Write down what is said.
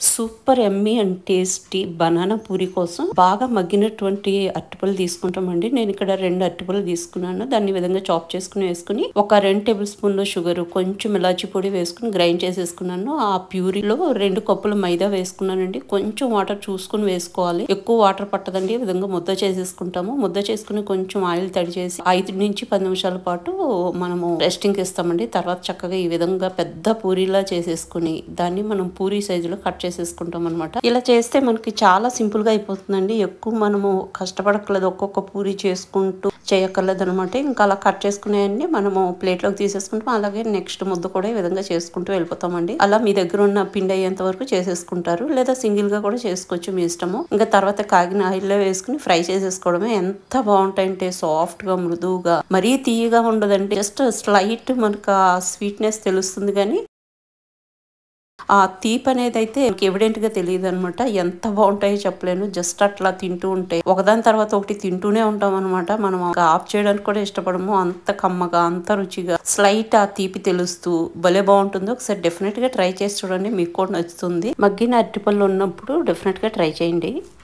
super yummy and tasty banana puri కోసం బాగా మగ్గినటువంటి అరటిపళ్ళు తీసుకుంటామండి నేను ఇక్కడ రెండు అరటిపళ్ళు తీసుకున్నాను దాన్ని ఈ విధంగా చాప్ చేసుకుని వేసుకుని ఒక రెండు టేబుల్ స్పూన్లు షుగర్ కొంచెం ఇలాచి పొడి వేసుకుని గ్రైండ్ చేసేసుకున్నాను ఆ ప్యూరీలో రెండు కప్పులు మైదా వేసుకున్నానండి కొంచెం వాటర్ చూసుకుని వేసుకోవాలి ఎక్కువ వాటర్ పట్టదండి ఈ విధంగా ముద్ద చేసేసుకుంటాము ముద్ద చేసుకుని కొంచెం ఆయిల్ తడి చేసి ఐదు నుంచి పది నిమిషాల పాటు మనము రెస్టింగ్ ఇస్తామండి తర్వాత చక్కగా ఈ విధంగా పెద్ద పూరీలా చేసేసుకుని దాన్ని మనం పూరీ సైజులో కట్ చేసేసుకుంటాం అనమాట ఇలా చేస్తే మనకి చాలా సింపుల్ గా అయిపోతుందండి ఎక్కువ మనము కష్టపడక్కర్లేదు ఒక్కొక్క పూరి చేసుకుంటూ చేయక్కర్లేదు అనమాట ఇంకా అలా కట్ చేసుకునేవన్నీ మనము ప్లేట్ లోకి తీసేసుకుంటాం అలాగే నెక్స్ట్ ముద్ద కూడా ఈ విధంగా చేసుకుంటూ వెళ్ళిపోతామండి అలా మీ దగ్గర ఉన్న పిండి అయ్యేంత వరకు చేసేసుకుంటారు లేదా సింగిల్ గా కూడా చేసుకోవచ్చు మీ ఇష్టము ఇంకా తర్వాత కాగిన ఆయిల్లో వేసుకుని ఫ్రై చేసేసుకోవడమే ఎంత బాగుంటాయంటే సాఫ్ట్ గా మృదువుగా మరీ తీయగా ఉండదండి జస్ట్ స్లైట్ మనకు ఆ స్వీట్నెస్ తెలుస్తుంది కానీ ఆ తీపి అనేది అయితే ఎవిడెంట్ గా తెలియదు అనమాట ఎంత బాగుంటాయో చెప్పలేను జస్ట్ అట్లా తింటూ ఉంటే ఒకదాని తర్వాత ఒకటి తింటూనే ఉంటాం అనమాట మనం ఆఫ్ చేయడానికి కూడా ఇష్టపడము అంత కమ్మగా అంత రుచిగా స్లైట్ ఆ తీపి తెలుస్తూ భలే బాగుంటుంది ఒకసారి డెఫినెట్ గా ట్రై చేసి చూడండి మీకు కూడా నచ్చుతుంది మగ్గిన అరటిపళ్ళు ఉన్నప్పుడు డెఫినెట్ గా ట్రై చేయండి